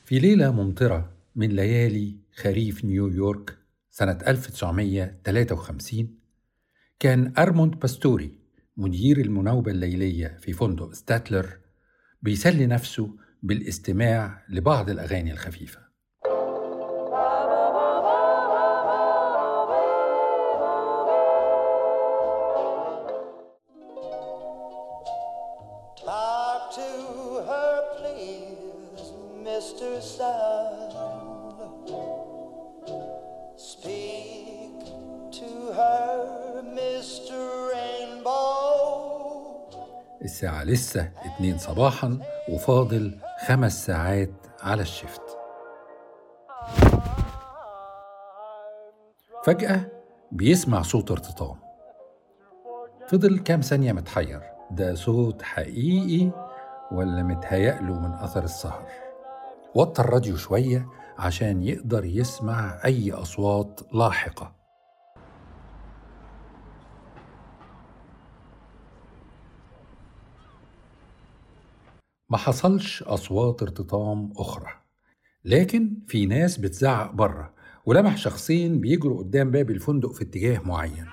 في ليلة ممطرة من ليالي خريف نيويورك سنة 1953 كان أرموند باستوري مدير المناوبة الليلية في فندق ستاتلر بيسلي نفسه بالاستماع لبعض الأغاني الخفيفة الساعة لسه اتنين صباحا وفاضل خمس ساعات على الشفت فجأة بيسمع صوت ارتطام فضل كام ثانية متحير ده صوت حقيقي ولا متهيأله من أثر السهر وطى الراديو شوية عشان يقدر يسمع أي أصوات لاحقة ما حصلش أصوات ارتطام أخرى لكن في ناس بتزعق بره ولمح شخصين بيجروا قدام باب الفندق في اتجاه معين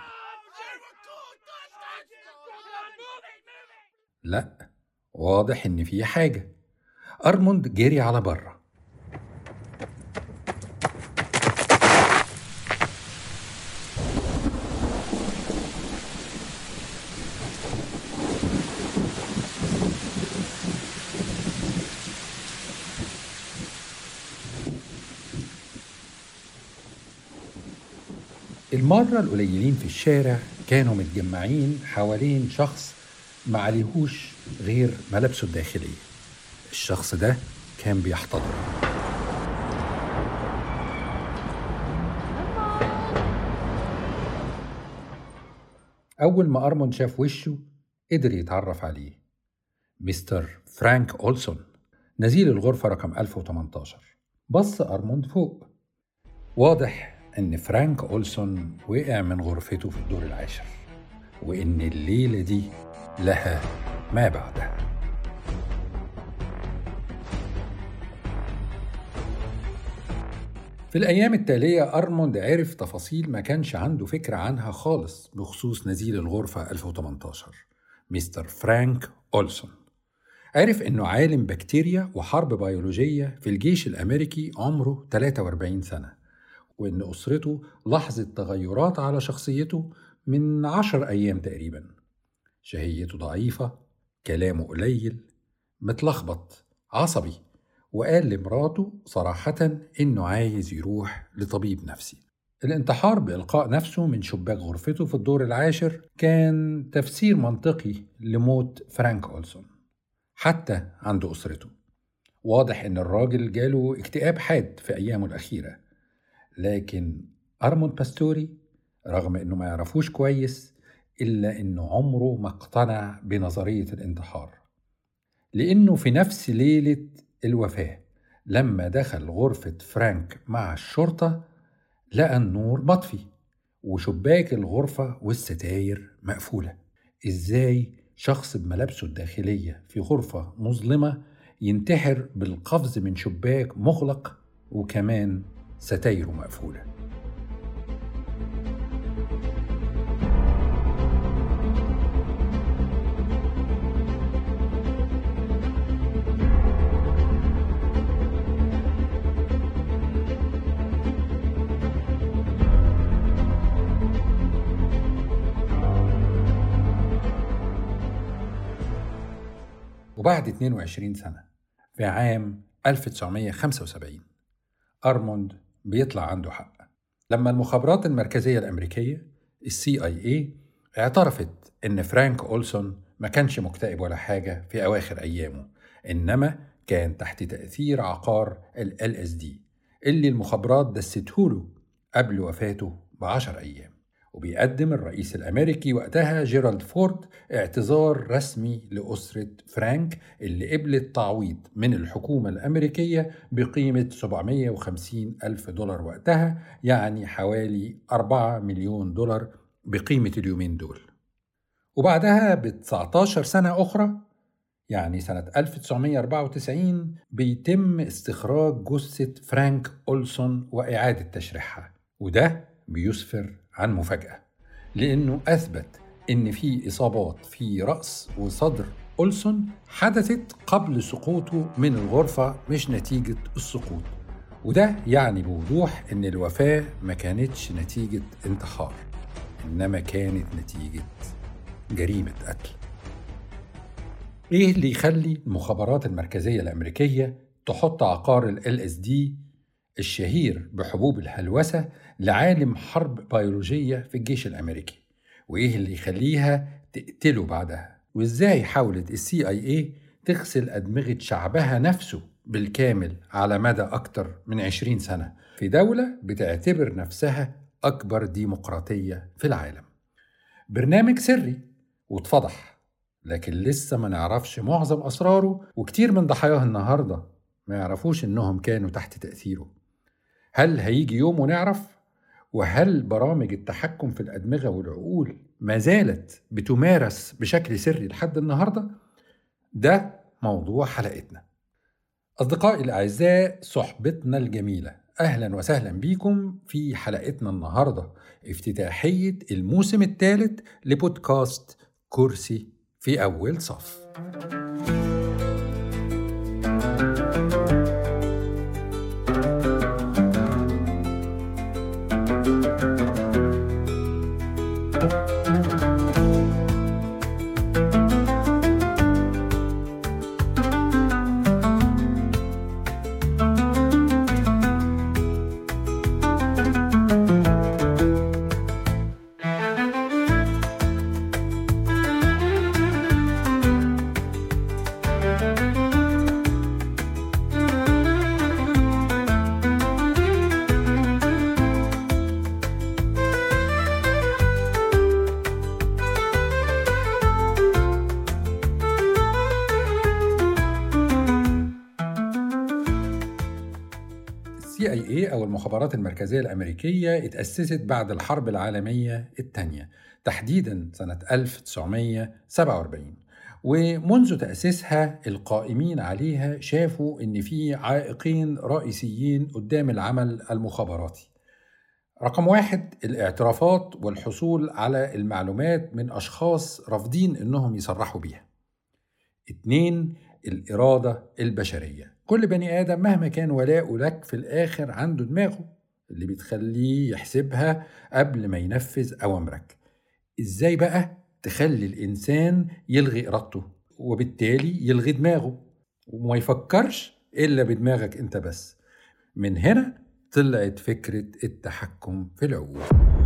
لا واضح إن في حاجة أرموند جري على بره المرة القليلين في الشارع كانوا متجمعين حوالين شخص ما عليهوش غير ملابسه الداخلية الشخص ده كان بيحتضر أول ما أرمون شاف وشه قدر يتعرف عليه مستر فرانك أولسون نزيل الغرفة رقم 1018 بص أرموند فوق واضح إن فرانك أولسون وقع من غرفته في الدور العاشر وإن الليلة دي لها ما بعدها في الأيام التالية أرموند عرف تفاصيل ما كانش عنده فكرة عنها خالص بخصوص نزيل الغرفة 1018 مستر فرانك أولسون عرف إنه عالم بكتيريا وحرب بيولوجية في الجيش الأمريكي عمره 43 سنة وإن أسرته لاحظت تغيرات على شخصيته من عشر أيام تقريبا شهيته ضعيفة كلامه قليل متلخبط عصبي وقال لمراته صراحة إنه عايز يروح لطبيب نفسي الانتحار بإلقاء نفسه من شباك غرفته في الدور العاشر كان تفسير منطقي لموت فرانك أولسون حتى عند أسرته واضح إن الراجل جاله اكتئاب حاد في أيامه الأخيرة لكن أرمون باستوري رغم إنه ما يعرفوش كويس إلا إنه عمره ما اقتنع بنظرية الانتحار لأنه في نفس ليلة الوفاة لما دخل غرفة فرانك مع الشرطة لقى النور مطفي وشباك الغرفة والستاير مقفولة إزاي شخص بملابسه الداخلية في غرفة مظلمة ينتحر بالقفز من شباك مغلق وكمان ستايره مقفوله وبعد 22 سنة في عام 1975 أرموند بيطلع عنده حق لما المخابرات المركزية الأمريكية السي اي اي اعترفت إن فرانك أولسون ما كانش مكتئب ولا حاجة في أواخر أيامه إنما كان تحت تأثير عقار ال LSD اللي المخابرات دستهوله قبل وفاته بعشر أيام وبيقدم الرئيس الأمريكي وقتها جيرالد فورد اعتذار رسمي لأسرة فرانك اللي قبلت تعويض من الحكومة الأمريكية بقيمة 750 ألف دولار وقتها يعني حوالي 4 مليون دولار بقيمة اليومين دول وبعدها ب 19 سنة أخرى يعني سنة 1994 بيتم استخراج جثة فرانك أولسون وإعادة تشريحها وده بيسفر عن مفاجأة لأنه أثبت إن في إصابات في رأس وصدر أولسون حدثت قبل سقوطه من الغرفة مش نتيجة السقوط وده يعني بوضوح إن الوفاة ما كانتش نتيجة انتحار إنما كانت نتيجة جريمة قتل إيه اللي يخلي المخابرات المركزية الأمريكية تحط عقار ال LSD الشهير بحبوب الهلوسة لعالم حرب بيولوجية في الجيش الأمريكي وإيه اللي يخليها تقتله بعدها وإزاي حاولت السي اي اي تغسل أدمغة شعبها نفسه بالكامل على مدى أكتر من عشرين سنة في دولة بتعتبر نفسها أكبر ديمقراطية في العالم برنامج سري واتفضح لكن لسه ما نعرفش معظم أسراره وكتير من ضحاياه النهاردة ما يعرفوش إنهم كانوا تحت تأثيره هل هيجي يوم ونعرف؟ وهل برامج التحكم في الأدمغة والعقول ما زالت بتمارس بشكل سري لحد النهاردة؟ ده موضوع حلقتنا أصدقائي الأعزاء صحبتنا الجميلة أهلا وسهلا بيكم في حلقتنا النهاردة افتتاحية الموسم الثالث لبودكاست كرسي في أول صف السي اي اي او المخابرات المركزيه الامريكيه اتاسست بعد الحرب العالميه الثانيه تحديدا سنه 1947 ومنذ تاسيسها القائمين عليها شافوا ان في عائقين رئيسيين قدام العمل المخابراتي رقم واحد الاعترافات والحصول على المعلومات من أشخاص رافضين إنهم يصرحوا بيها. اتنين الإرادة البشرية كل بني آدم مهما كان ولاؤه لك في الآخر عنده دماغه اللي بتخليه يحسبها قبل ما ينفذ أوامرك إزاي بقى تخلي الإنسان يلغي إرادته وبالتالي يلغي دماغه وما يفكرش إلا بدماغك أنت بس من هنا طلعت فكرة التحكم في العقول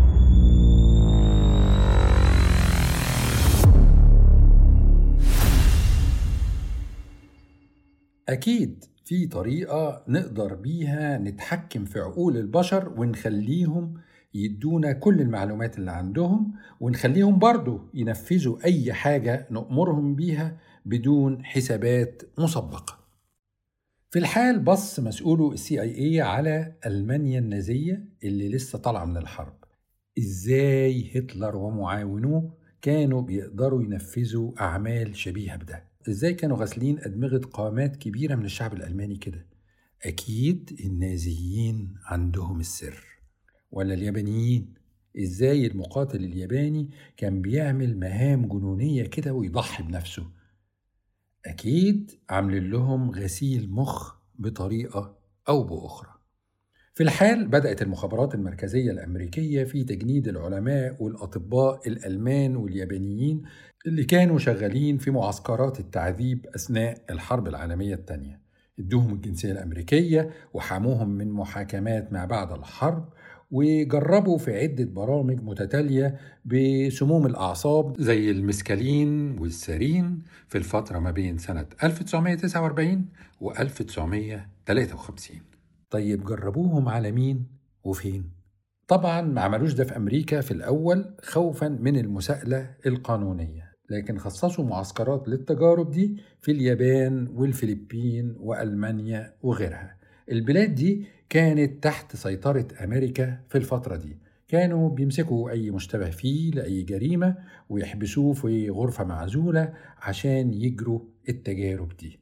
أكيد في طريقة نقدر بيها نتحكم في عقول البشر ونخليهم يدونا كل المعلومات اللي عندهم ونخليهم برضو ينفذوا أي حاجة نأمرهم بيها بدون حسابات مسبقة في الحال بص مسؤولو السي اي اي على ألمانيا النازية اللي لسه طالعة من الحرب ازاي هتلر ومعاونوه كانوا بيقدروا ينفذوا أعمال شبيهة بده ازاي كانوا غاسلين أدمغة قامات كبيرة من الشعب الألماني كده أكيد النازيين عندهم السر ولا اليابانيين ازاي المقاتل الياباني كان بيعمل مهام جنونية كده ويضحي بنفسه أكيد عاملين لهم غسيل مخ بطريقة أو بأخرى في الحال بدأت المخابرات المركزية الأمريكية في تجنيد العلماء والأطباء الألمان واليابانيين اللي كانوا شغالين في معسكرات التعذيب أثناء الحرب العالمية الثانية ادوهم الجنسية الأمريكية وحاموهم من محاكمات ما بعد الحرب وجربوا في عدة برامج متتالية بسموم الأعصاب زي المسكالين والسارين في الفترة ما بين سنة 1949 و 1953 طيب جربوهم على مين وفين؟ طبعا ما عملوش ده في أمريكا في الأول خوفا من المساءلة القانونية لكن خصصوا معسكرات للتجارب دي في اليابان والفلبين وألمانيا وغيرها البلاد دي كانت تحت سيطرة أمريكا في الفترة دي كانوا بيمسكوا أي مشتبه فيه لأي جريمة ويحبسوه في غرفة معزولة عشان يجروا التجارب دي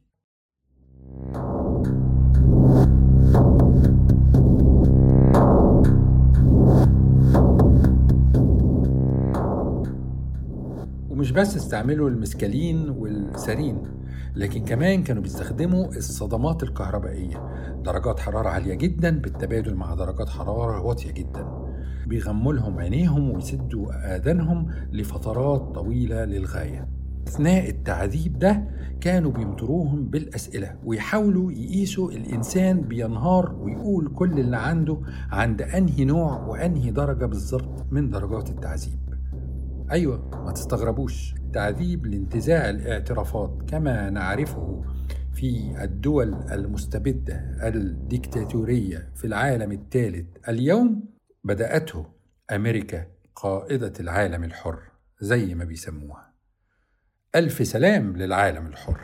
ومش بس استعملوا المسكالين والسارين لكن كمان كانوا بيستخدموا الصدمات الكهربائية درجات حرارة عالية جدا بالتبادل مع درجات حرارة واطية جدا بيغموا لهم عينيهم ويسدوا آذانهم لفترات طويلة للغاية أثناء التعذيب ده كانوا بيمطروهم بالأسئلة ويحاولوا يقيسوا الإنسان بينهار ويقول كل اللي عنده عند أنهي نوع وأنهي درجة بالظبط من درجات التعذيب أيوة ما تستغربوش تعذيب لانتزاع الاعترافات كما نعرفه في الدول المستبدة الديكتاتورية في العالم الثالث اليوم بدأته أمريكا قائدة العالم الحر زي ما بيسموها ألف سلام للعالم الحر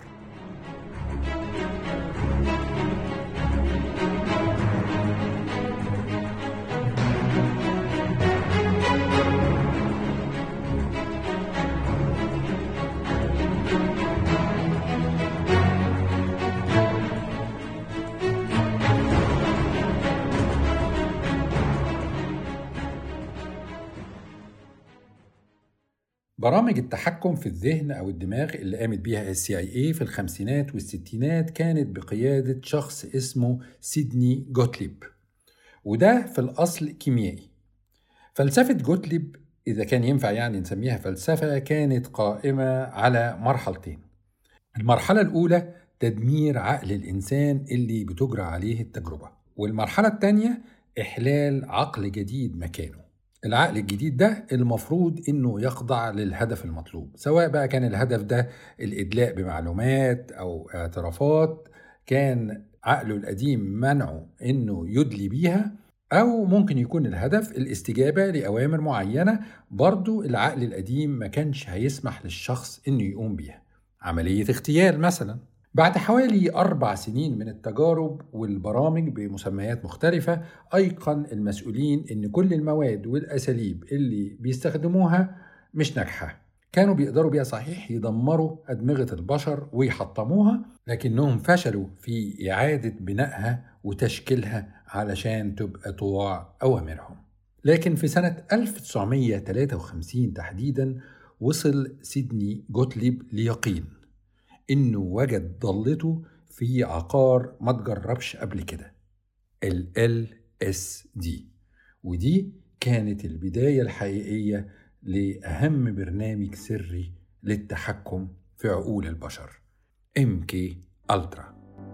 برامج التحكم في الذهن أو الدماغ اللي قامت بيها السي اي اي في الخمسينات والستينات كانت بقيادة شخص اسمه سيدني جوتليب وده في الأصل كيميائي فلسفة جوتليب إذا كان ينفع يعني نسميها فلسفة كانت قائمة على مرحلتين المرحلة الأولى تدمير عقل الإنسان اللي بتجرى عليه التجربة والمرحلة الثانية إحلال عقل جديد مكانه العقل الجديد ده المفروض انه يخضع للهدف المطلوب سواء بقى كان الهدف ده الادلاء بمعلومات او اعترافات كان عقله القديم منعه انه يدلي بيها او ممكن يكون الهدف الاستجابه لاوامر معينه برضو العقل القديم ما كانش هيسمح للشخص انه يقوم بيها عمليه اغتيال مثلا بعد حوالي أربع سنين من التجارب والبرامج بمسميات مختلفة أيقن المسؤولين إن كل المواد والأساليب اللي بيستخدموها مش ناجحة كانوا بيقدروا بيها صحيح يدمروا أدمغة البشر ويحطموها لكنهم فشلوا في إعادة بنائها وتشكيلها علشان تبقى طوع أوامرهم لكن في سنة 1953 تحديدا وصل سيدني جوتليب ليقين إنه وجد ضلته في عقار ما تجربش قبل كده ال LSD ودي كانت البداية الحقيقية لأهم برنامج سري للتحكم في عقول البشر MK ألترا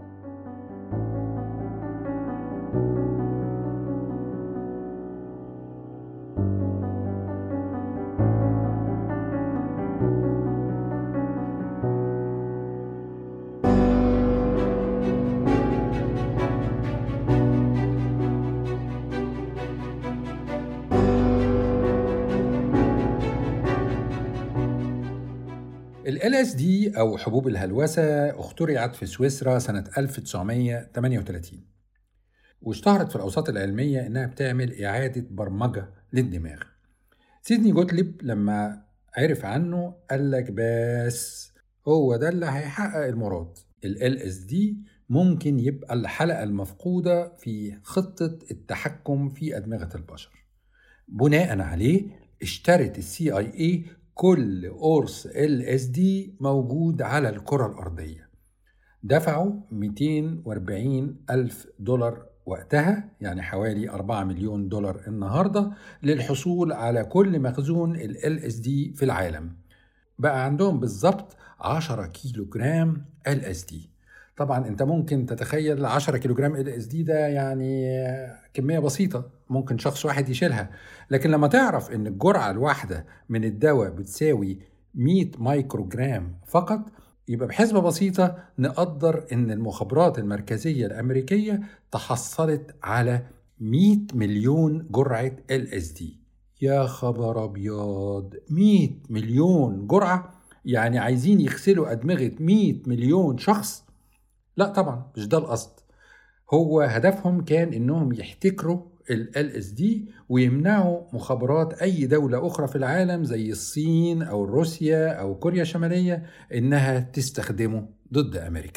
ال LSD أو حبوب الهلوسة اخترعت في سويسرا سنة 1938 واشتهرت في الأوساط العلمية إنها بتعمل إعادة برمجة للدماغ سيدني جوتليب لما عرف عنه قال لك بس هو ده اللي هيحقق المراد ال LSD ممكن يبقى الحلقة المفقودة في خطة التحكم في أدمغة البشر بناء عليه اشترت السي اي اي كل قرص ال اس دي موجود على الكرة الأرضية دفعوا 240 ألف دولار وقتها يعني حوالي 4 مليون دولار النهاردة للحصول على كل مخزون ال LSD في العالم بقى عندهم بالظبط 10 كيلو جرام LSD طبعا انت ممكن تتخيل 10 كيلو جرام ال اس دي ده يعني كميه بسيطه ممكن شخص واحد يشيلها لكن لما تعرف ان الجرعه الواحده من الدواء بتساوي 100 مايكرو جرام فقط يبقى بحسبه بسيطه نقدر ان المخابرات المركزيه الامريكيه تحصلت على 100 مليون جرعه ال اس دي يا خبر ابيض 100 مليون جرعه يعني عايزين يغسلوا ادمغه 100 مليون شخص لا طبعا مش ده القصد هو هدفهم كان انهم يحتكروا ال LSD ويمنعوا مخابرات أي دولة أخرى في العالم زي الصين أو روسيا أو كوريا الشمالية إنها تستخدمه ضد أمريكا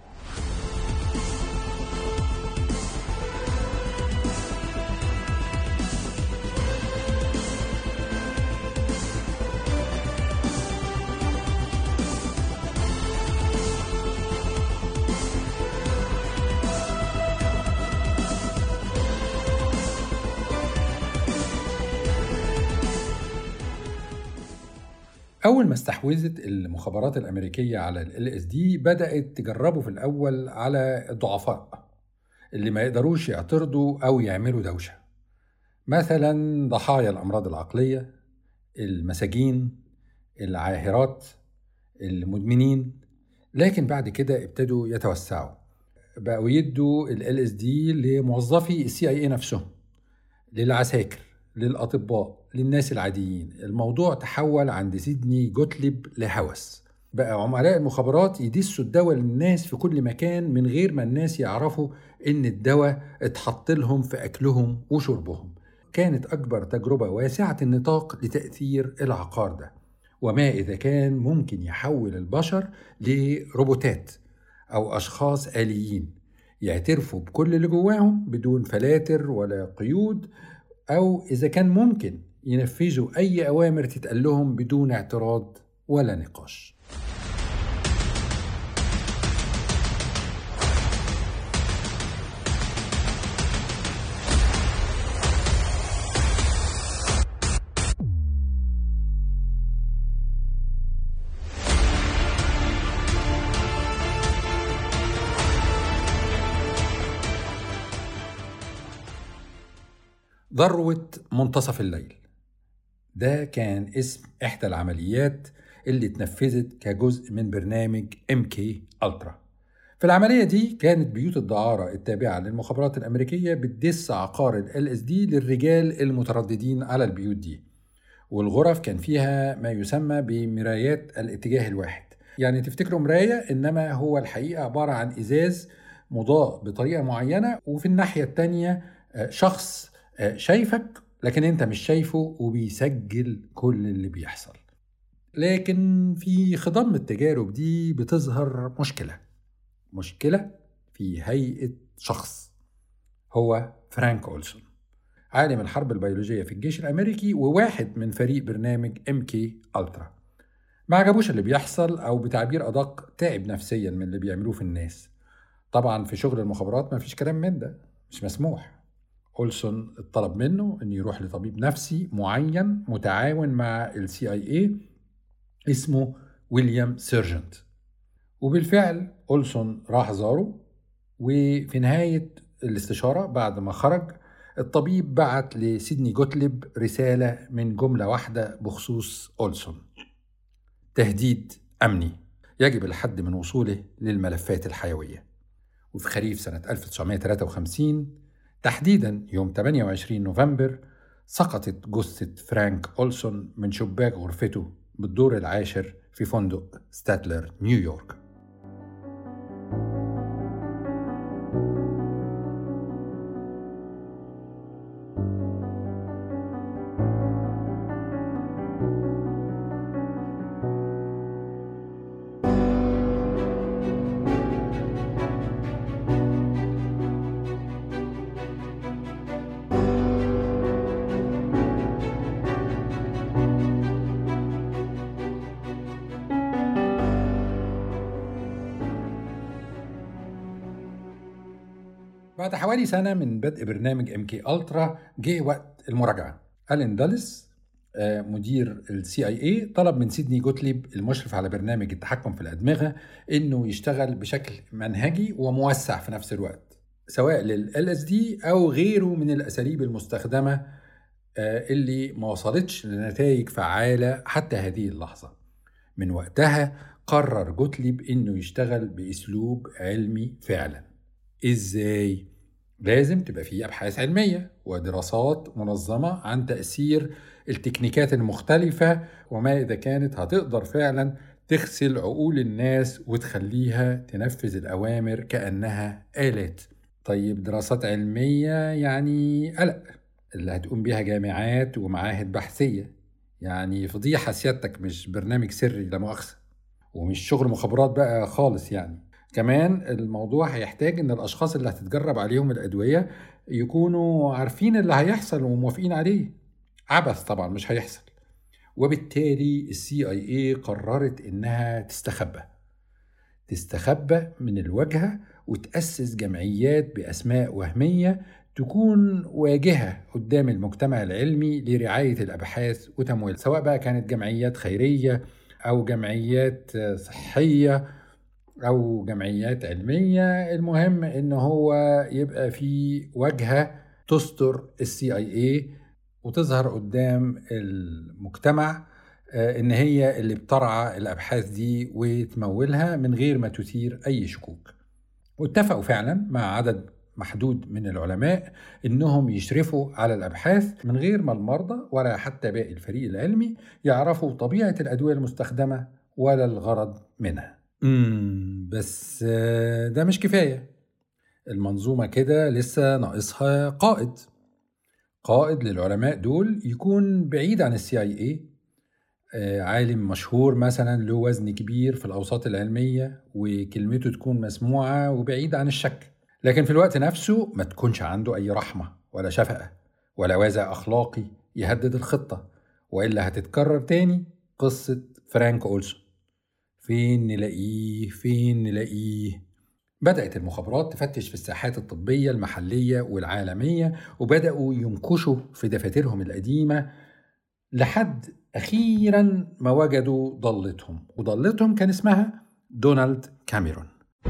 أول ما استحوذت المخابرات الأمريكية على ال LSD بدأت تجربه في الأول على الضعفاء اللي ما يقدروش يعترضوا أو يعملوا دوشة مثلا ضحايا الأمراض العقلية المساجين العاهرات المدمنين لكن بعد كده ابتدوا يتوسعوا بقوا يدوا ال LSD لموظفي السي اي نفسهم للعساكر للأطباء للناس العاديين الموضوع تحول عند سيدني جوتليب لهوس بقى عملاء المخابرات يدسوا الدواء للناس في كل مكان من غير ما الناس يعرفوا ان الدواء اتحط لهم في اكلهم وشربهم كانت اكبر تجربه واسعه النطاق لتاثير العقار ده وما اذا كان ممكن يحول البشر لروبوتات او اشخاص اليين يعترفوا بكل اللي جواهم بدون فلاتر ولا قيود أو إذا كان ممكن ينفذوا أي أوامر تتقال لهم بدون اعتراض ولا نقاش ذروة منتصف الليل ده كان اسم إحدى العمليات اللي اتنفذت كجزء من برنامج MK ألترا في العملية دي كانت بيوت الدعارة التابعة للمخابرات الأمريكية بتدس عقار ال LSD للرجال المترددين على البيوت دي والغرف كان فيها ما يسمى بمرايات الاتجاه الواحد يعني تفتكروا مراية إنما هو الحقيقة عبارة عن إزاز مضاء بطريقة معينة وفي الناحية التانية شخص شايفك لكن انت مش شايفه وبيسجل كل اللي بيحصل لكن في خضم التجارب دي بتظهر مشكلة مشكلة في هيئة شخص هو فرانك أولسون عالم الحرب البيولوجية في الجيش الأمريكي وواحد من فريق برنامج ام كي ألترا ما عجبوش اللي بيحصل أو بتعبير أدق تعب نفسيا من اللي بيعملوه في الناس طبعا في شغل المخابرات ما فيش كلام من ده مش مسموح أولسون اتطلب منه أن يروح لطبيب نفسي معين متعاون مع السي اي اي اسمه ويليام سيرجنت وبالفعل أولسون راح زاره وفي نهاية الاستشارة بعد ما خرج الطبيب بعت لسيدني جوتليب رسالة من جملة واحدة بخصوص أولسون تهديد أمني يجب الحد من وصوله للملفات الحيوية وفي خريف سنة 1953 تحديدا يوم 28 نوفمبر سقطت جثة فرانك أولسون من شباك غرفته بالدور العاشر في فندق ستاتلر نيويورك بعد حوالي سنة من بدء برنامج ام كي الترا جه وقت المراجعة ألين دالس مدير السي اي اي طلب من سيدني جوتليب المشرف على برنامج التحكم في الأدمغة إنه يشتغل بشكل منهجي وموسع في نفس الوقت سواء لل LSD أو غيره من الأساليب المستخدمة اللي ما وصلتش لنتائج فعالة حتى هذه اللحظة من وقتها قرر جوتليب إنه يشتغل بأسلوب علمي فعلا إزاي؟ لازم تبقى فيه أبحاث علمية ودراسات منظمة عن تأثير التكنيكات المختلفة وما إذا كانت هتقدر فعلا تغسل عقول الناس وتخليها تنفذ الأوامر كأنها آلات طيب دراسات علمية يعني قلق اللي هتقوم بيها جامعات ومعاهد بحثية يعني فضيحة سيادتك مش برنامج سري لا مؤاخذة ومش شغل مخابرات بقى خالص يعني كمان الموضوع هيحتاج ان الاشخاص اللي هتتجرب عليهم الادوية يكونوا عارفين اللي هيحصل وموافقين عليه عبث طبعا مش هيحصل وبالتالي السي اي اي قررت انها تستخبى تستخبى من الواجهة وتأسس جمعيات بأسماء وهمية تكون واجهة قدام المجتمع العلمي لرعاية الأبحاث وتمويل سواء بقى كانت جمعيات خيرية أو جمعيات صحية أو جمعيات علمية المهم إن هو يبقى في واجهة تستر السي اي اي وتظهر قدام المجتمع ان هي اللي بترعى الابحاث دي وتمولها من غير ما تثير اي شكوك واتفقوا فعلا مع عدد محدود من العلماء انهم يشرفوا على الابحاث من غير ما المرضى ولا حتى باقي الفريق العلمي يعرفوا طبيعه الادويه المستخدمه ولا الغرض منها. امم بس ده مش كفايه. المنظومه كده لسه ناقصها قائد. قائد للعلماء دول يكون بعيد عن السي اي اي عالم مشهور مثلا له وزن كبير في الاوساط العلميه وكلمته تكون مسموعه وبعيد عن الشك لكن في الوقت نفسه ما تكونش عنده أي رحمة ولا شفقة ولا وازع أخلاقي يهدد الخطة وإلا هتتكرر تاني قصة فرانك أولسون فين نلاقيه فين نلاقيه بدأت المخابرات تفتش في الساحات الطبية المحلية والعالمية وبدأوا ينكشوا في دفاترهم القديمة لحد أخيرا ما وجدوا ضلتهم وضلتهم كان اسمها دونالد كاميرون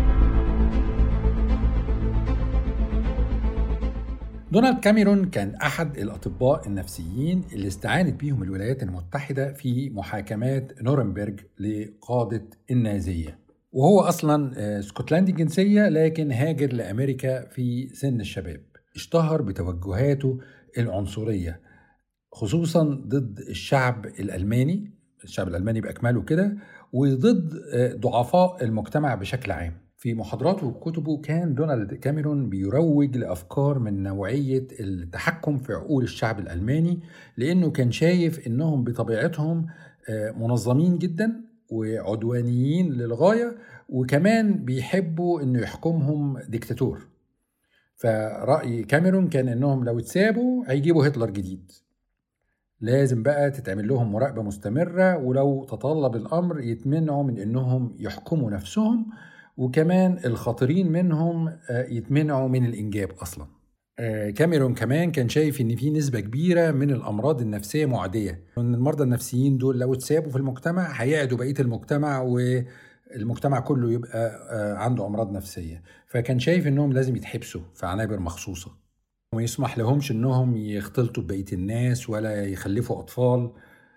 دونالد كاميرون كان أحد الأطباء النفسيين اللي استعانت بيهم الولايات المتحدة في محاكمات نورنبرج لقادة النازية وهو أصلا اسكتلندي الجنسية لكن هاجر لأمريكا في سن الشباب اشتهر بتوجهاته العنصرية خصوصا ضد الشعب الألماني الشعب الألماني بأكمله كده وضد ضعفاء المجتمع بشكل عام في محاضراته وكتبه كان دونالد كاميرون بيروج لافكار من نوعيه التحكم في عقول الشعب الالماني لانه كان شايف انهم بطبيعتهم منظمين جدا وعدوانيين للغايه وكمان بيحبوا انه يحكمهم ديكتاتور فراي كاميرون كان انهم لو اتسابوا هيجيبوا هتلر جديد لازم بقى تتعمل لهم مراقبه مستمره ولو تطلب الامر يتمنعوا من انهم يحكموا نفسهم وكمان الخاطرين منهم يتمنعوا من الإنجاب أصلا كاميرون كمان كان شايف ان في نسبة كبيرة من الأمراض النفسية معدية وان المرضى النفسيين دول لو اتسابوا في المجتمع هيعدوا بقية المجتمع والمجتمع كله يبقى عنده أمراض نفسية فكان شايف انهم لازم يتحبسوا في عنابر مخصوصة وما يسمح لهمش انهم يختلطوا ببقية الناس ولا يخلفوا أطفال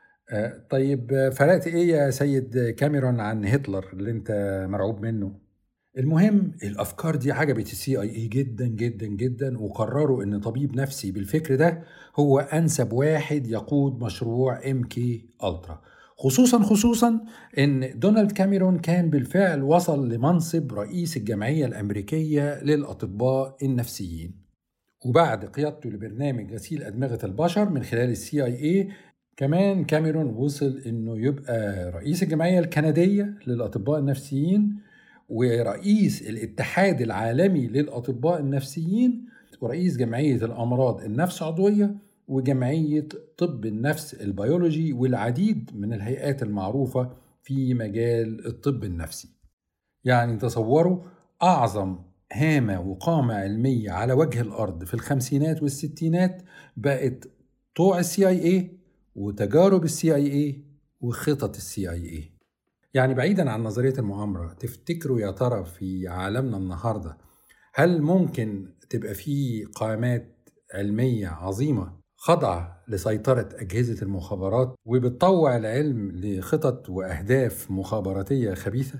طيب فرقت ايه يا سيد كاميرون عن هتلر اللي انت مرعوب منه المهم الافكار دي عجبت السي اي اي جدا جدا جدا وقرروا ان طبيب نفسي بالفكر ده هو انسب واحد يقود مشروع ام كي الترا خصوصا خصوصا ان دونالد كاميرون كان بالفعل وصل لمنصب رئيس الجمعيه الامريكيه للاطباء النفسيين وبعد قيادته لبرنامج غسيل ادمغه البشر من خلال السي اي اي كمان كاميرون وصل انه يبقى رئيس الجمعيه الكنديه للاطباء النفسيين ورئيس الاتحاد العالمي للاطباء النفسيين ورئيس جمعيه الامراض النفس عضويه وجمعيه طب النفس البيولوجي والعديد من الهيئات المعروفه في مجال الطب النفسي. يعني تصوروا اعظم هامه وقامه علميه على وجه الارض في الخمسينات والستينات بقت طوع السي اي اي وتجارب السي اي اي وخطط السي اي اي. يعني بعيدا عن نظريه المؤامره تفتكروا يا ترى في عالمنا النهارده هل ممكن تبقى في قامات علميه عظيمه خاضعه لسيطره اجهزه المخابرات وبتطوع العلم لخطط واهداف مخابراتيه خبيثه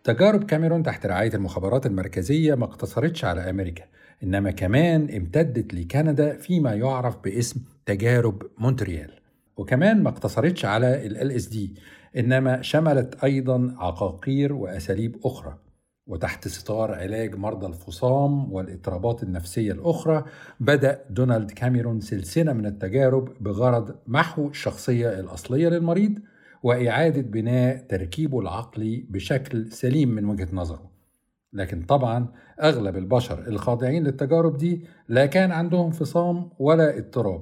تجارب كاميرون تحت رعاية المخابرات المركزية ما اقتصرتش على أمريكا إنما كمان امتدت لكندا فيما يعرف باسم تجارب مونتريال وكمان ما اقتصرتش على ال LSD إنما شملت أيضا عقاقير وأساليب أخرى وتحت ستار علاج مرضى الفصام والاضطرابات النفسية الأخرى بدأ دونالد كاميرون سلسلة من التجارب بغرض محو الشخصية الأصلية للمريض وإعادة بناء تركيبه العقلي بشكل سليم من وجهة نظره لكن طبعا أغلب البشر الخاضعين للتجارب دي لا كان عندهم فصام ولا اضطراب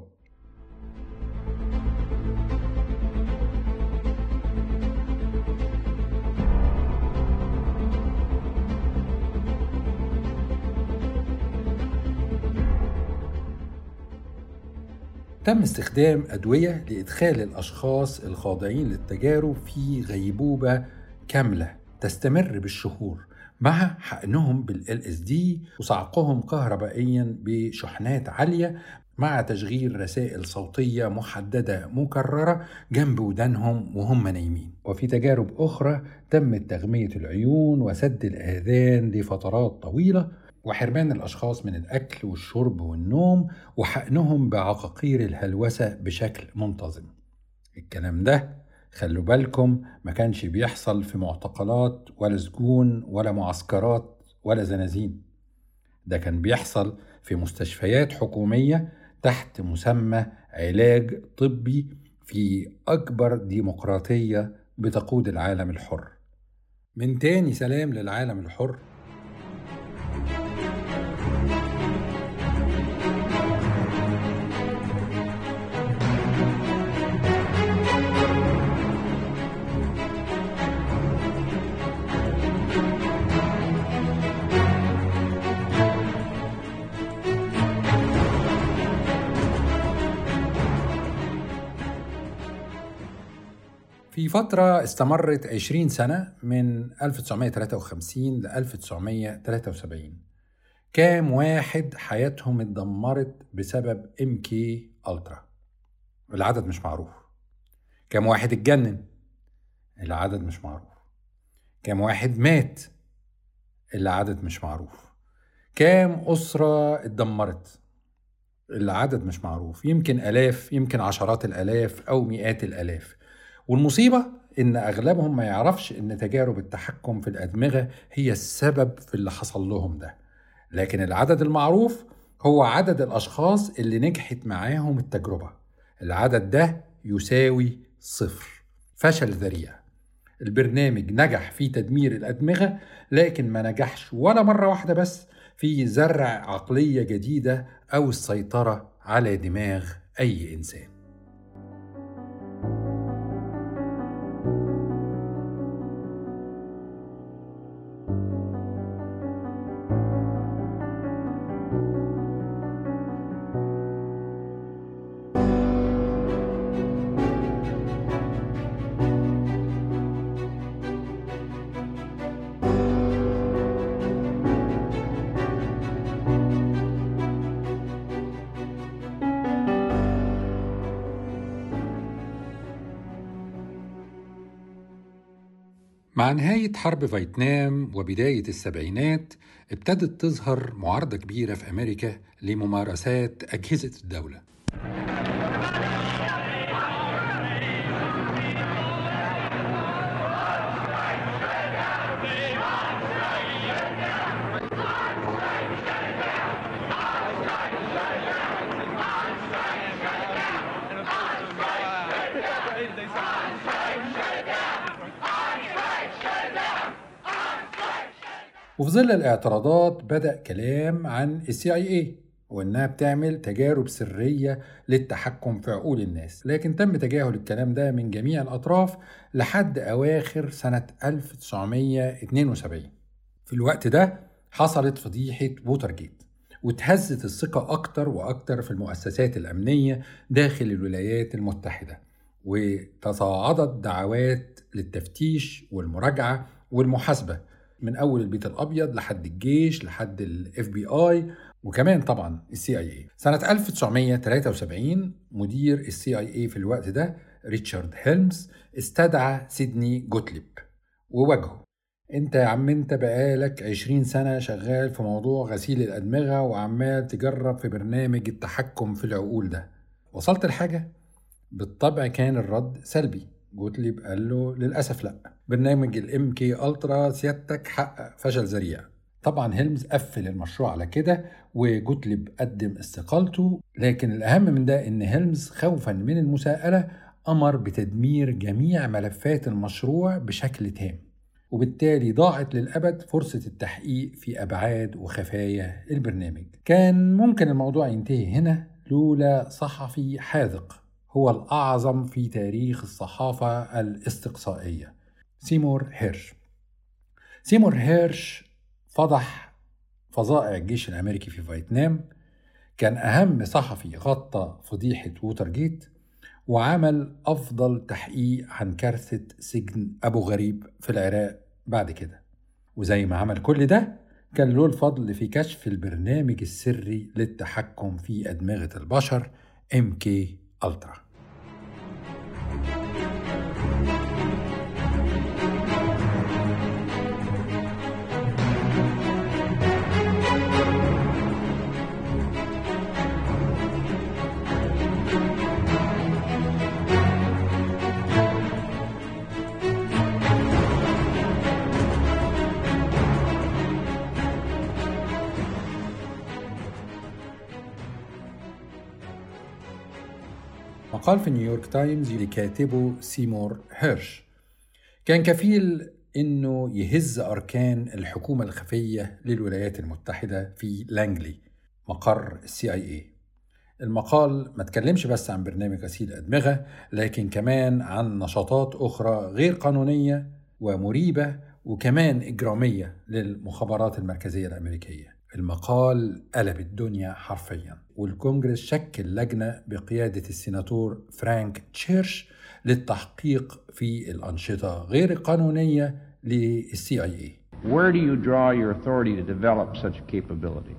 تم استخدام أدوية لإدخال الأشخاص الخاضعين للتجارب في غيبوبة كاملة تستمر بالشهور مع حقنهم بال LSD وصعقهم كهربائيا بشحنات عالية مع تشغيل رسائل صوتية محددة مكررة جنب ودانهم وهم نايمين وفي تجارب أخرى تم تغمية العيون وسد الآذان لفترات طويلة وحرمان الأشخاص من الأكل والشرب والنوم وحقنهم بعقاقير الهلوسة بشكل منتظم الكلام ده خلوا بالكم ما كانش بيحصل في معتقلات ولا سجون ولا معسكرات ولا زنازين ده كان بيحصل في مستشفيات حكومية تحت مسمى علاج طبي في أكبر ديمقراطية بتقود العالم الحر من تاني سلام للعالم الحر في فترة استمرت 20 سنة من 1953 ل 1973 كام واحد حياتهم اتدمرت بسبب ام كي الترا العدد مش معروف كام واحد اتجنن العدد مش معروف كام واحد مات العدد مش معروف كام أسرة اتدمرت العدد مش معروف يمكن آلاف يمكن عشرات الآلاف أو مئات الآلاف والمصيبة إن أغلبهم ما يعرفش إن تجارب التحكم في الأدمغة هي السبب في اللي حصل لهم ده لكن العدد المعروف هو عدد الأشخاص اللي نجحت معاهم التجربة العدد ده يساوي صفر فشل ذريع البرنامج نجح في تدمير الأدمغة لكن ما نجحش ولا مرة واحدة بس في زرع عقلية جديدة أو السيطرة على دماغ أي إنسان مع نهاية حرب فيتنام وبداية السبعينات ابتدت تظهر معارضة كبيرة في أمريكا لممارسات أجهزة الدولة وفي ظل الاعتراضات بدأ كلام عن السي اي اي وانها بتعمل تجارب سريه للتحكم في عقول الناس لكن تم تجاهل الكلام ده من جميع الاطراف لحد اواخر سنه 1972 في الوقت ده حصلت فضيحه ووترجيت وتهزت الثقة أكتر وأكتر في المؤسسات الأمنية داخل الولايات المتحدة وتصاعدت دعوات للتفتيش والمراجعة والمحاسبة من اول البيت الابيض لحد الجيش لحد الاف بي اي وكمان طبعا السي اي اي سنه 1973 مدير السي اي اي في الوقت ده ريتشارد هيلمز استدعى سيدني جوتليب وواجهه انت يا عم انت بقالك عشرين سنة شغال في موضوع غسيل الأدمغة وعمال تجرب في برنامج التحكم في العقول ده وصلت لحاجة؟ بالطبع كان الرد سلبي جوتليب قال له للأسف لأ برنامج الام كي الترا سيادتك حقق فشل ذريع طبعا هيلمز قفل المشروع على كده وجوتليب قدم استقالته لكن الأهم من ده إن هيلمز خوفا من المساءلة أمر بتدمير جميع ملفات المشروع بشكل تام وبالتالي ضاعت للأبد فرصة التحقيق في أبعاد وخفايا البرنامج كان ممكن الموضوع ينتهي هنا لولا صحفي حاذق هو الأعظم في تاريخ الصحافة الاستقصائية سيمور هيرش سيمور هيرش فضح فظائع الجيش الأمريكي في فيتنام كان أهم صحفي غطى فضيحة ووترجيت وعمل أفضل تحقيق عن كارثة سجن أبو غريب في العراق بعد كده وزي ما عمل كل ده كان له الفضل في كشف البرنامج السري للتحكم في أدمغة البشر MK ألترا مقال في نيويورك تايمز لكاتبه سيمور هيرش كان كفيل انه يهز اركان الحكومه الخفيه للولايات المتحده في لانجلي مقر السي اي اي المقال ما تكلمش بس عن برنامج غسيل ادمغه لكن كمان عن نشاطات اخرى غير قانونيه ومريبه وكمان اجراميه للمخابرات المركزيه الامريكيه المقال قلب الدنيا حرفيا والكونجرس شكل لجنة بقيادة السيناتور فرانك تشيرش للتحقيق في الأنشطة غير القانونية للسي اي اي Where do you draw your authority to develop such a capability?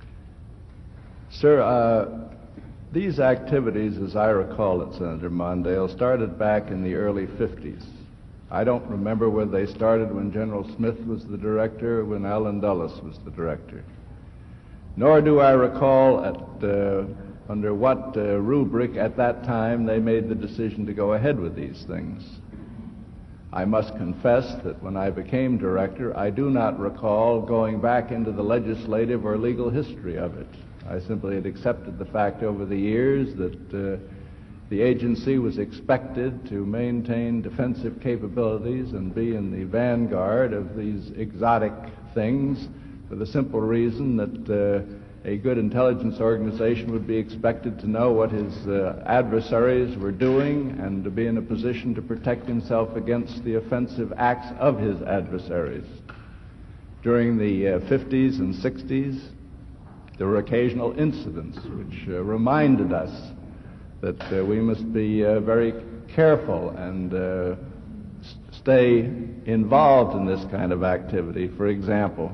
Sir, uh, these activities, as I recall it, Senator Mondale, started back in the early 50s. I don't remember whether they started when General Smith was the director or when Alan Dulles was the director. Nor do I recall at, uh, under what uh, rubric at that time they made the decision to go ahead with these things. I must confess that when I became director, I do not recall going back into the legislative or legal history of it. I simply had accepted the fact over the years that uh, the agency was expected to maintain defensive capabilities and be in the vanguard of these exotic things for the simple reason that uh, a good intelligence organization would be expected to know what his uh, adversaries were doing and to be in a position to protect himself against the offensive acts of his adversaries. During the uh, 50s and 60s, there were occasional incidents which uh, reminded us that uh, we must be uh, very careful and uh, stay involved in this kind of activity. For example,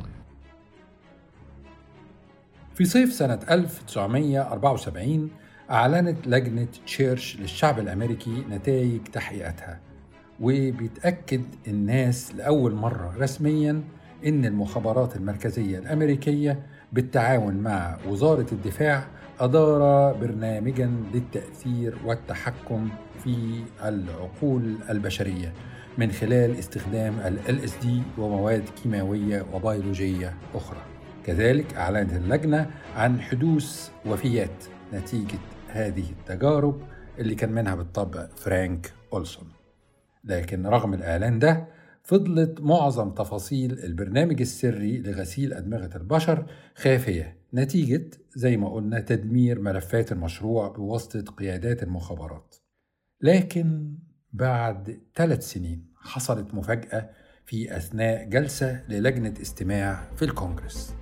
في صيف سنة 1974 أعلنت لجنة تشيرش للشعب الأمريكي نتائج تحقيقاتها وبيتأكد الناس لأول مرة رسميا إن المخابرات المركزية الأمريكية بالتعاون مع وزارة الدفاع أدار برنامجا للتأثير والتحكم في العقول البشرية من خلال استخدام ال LSD ومواد كيماوية وبيولوجية أخرى كذلك أعلنت اللجنة عن حدوث وفيات نتيجة هذه التجارب اللي كان منها بالطبع فرانك أولسون لكن رغم الإعلان ده فضلت معظم تفاصيل البرنامج السري لغسيل أدمغة البشر خافية نتيجة زي ما قلنا تدمير ملفات المشروع بواسطة قيادات المخابرات لكن بعد ثلاث سنين حصلت مفاجأة في أثناء جلسة للجنة استماع في الكونجرس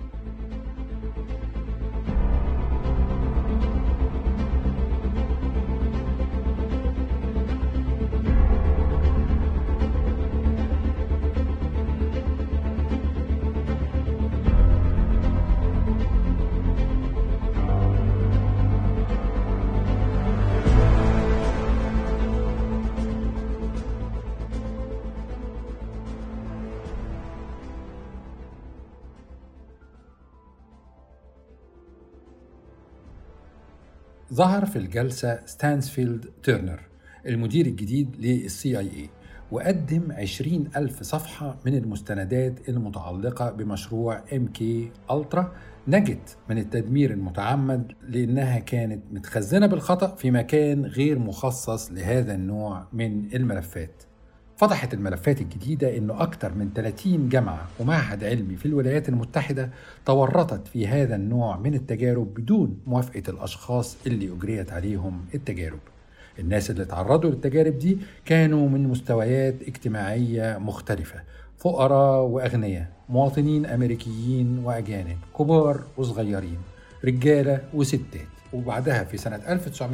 ظهر في الجلسة ستانسفيلد تيرنر المدير الجديد للسي اي اي وقدم 20 ألف صفحة من المستندات المتعلقة بمشروع ام كي الترا نجت من التدمير المتعمد لأنها كانت متخزنة بالخطأ في مكان غير مخصص لهذا النوع من الملفات فضحت الملفات الجديدة أنه أكثر من 30 جامعة ومعهد علمي في الولايات المتحدة تورطت في هذا النوع من التجارب بدون موافقة الأشخاص اللي أجريت عليهم التجارب الناس اللي تعرضوا للتجارب دي كانوا من مستويات اجتماعية مختلفة فقراء وأغنياء مواطنين أمريكيين وأجانب كبار وصغيرين رجالة وستات وبعدها في سنة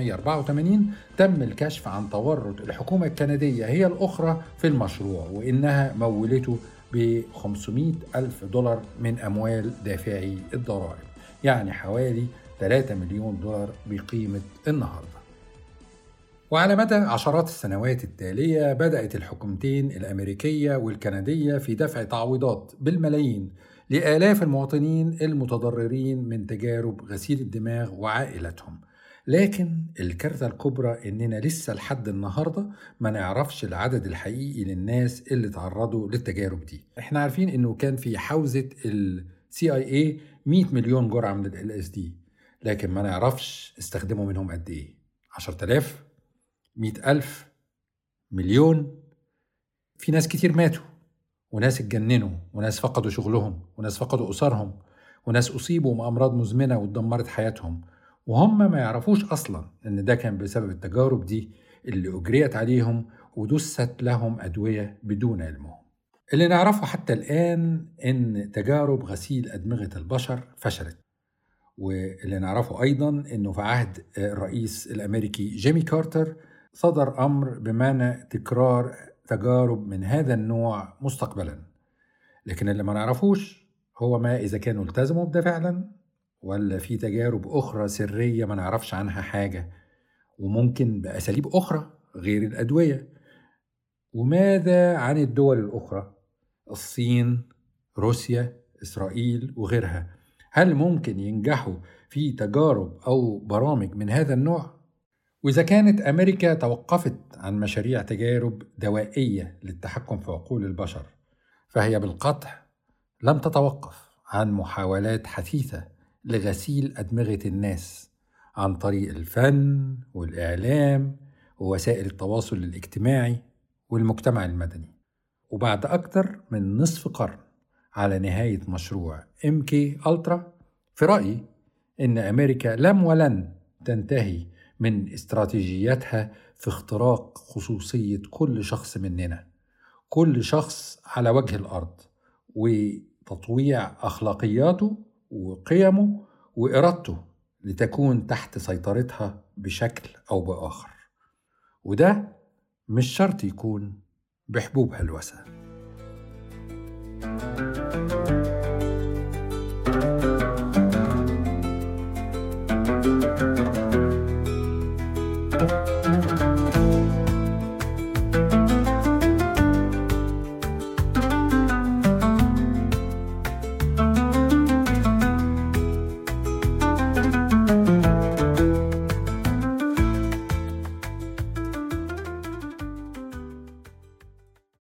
1984 تم الكشف عن تورط الحكومة الكندية هي الأخرى في المشروع وإنها مولته ب 500 ألف دولار من أموال دافعي الضرائب يعني حوالي 3 مليون دولار بقيمة النهارده وعلى مدى عشرات السنوات التالية بدأت الحكومتين الأمريكية والكندية في دفع تعويضات بالملايين لآلاف المواطنين المتضررين من تجارب غسيل الدماغ وعائلتهم لكن الكارثة الكبرى إننا لسه لحد النهاردة ما نعرفش العدد الحقيقي للناس اللي تعرضوا للتجارب دي احنا عارفين إنه كان في حوزة ال CIA 100 مليون جرعة من ال LSD لكن ما نعرفش استخدموا منهم قد إيه 10000 مئة ألف مليون في ناس كتير ماتوا وناس اتجننوا وناس فقدوا شغلهم وناس فقدوا أسرهم وناس أصيبوا بأمراض مزمنة واتدمرت حياتهم وهم ما يعرفوش أصلا إن ده كان بسبب التجارب دي اللي أجريت عليهم ودست لهم أدوية بدون علمهم اللي نعرفه حتى الآن إن تجارب غسيل أدمغة البشر فشلت واللي نعرفه أيضا إنه في عهد الرئيس الأمريكي جيمي كارتر صدر امر بمنع تكرار تجارب من هذا النوع مستقبلا لكن اللي ما نعرفوش هو ما اذا كانوا التزموا بده فعلا ولا في تجارب اخرى سريه ما نعرفش عنها حاجه وممكن باساليب اخرى غير الادويه وماذا عن الدول الاخرى الصين روسيا اسرائيل وغيرها هل ممكن ينجحوا في تجارب او برامج من هذا النوع وإذا كانت أمريكا توقفت عن مشاريع تجارب دوائية للتحكم في عقول البشر فهي بالقطع لم تتوقف عن محاولات حثيثة لغسيل أدمغة الناس عن طريق الفن والإعلام ووسائل التواصل الاجتماعي والمجتمع المدني وبعد أكثر من نصف قرن على نهاية مشروع MK ألترا في رأيي إن أمريكا لم ولن تنتهي من استراتيجياتها في اختراق خصوصية كل شخص مننا كل شخص على وجه الأرض وتطويع أخلاقياته وقيمه وإرادته لتكون تحت سيطرتها بشكل أو بآخر وده مش شرط يكون بحبوب هلوسه thank you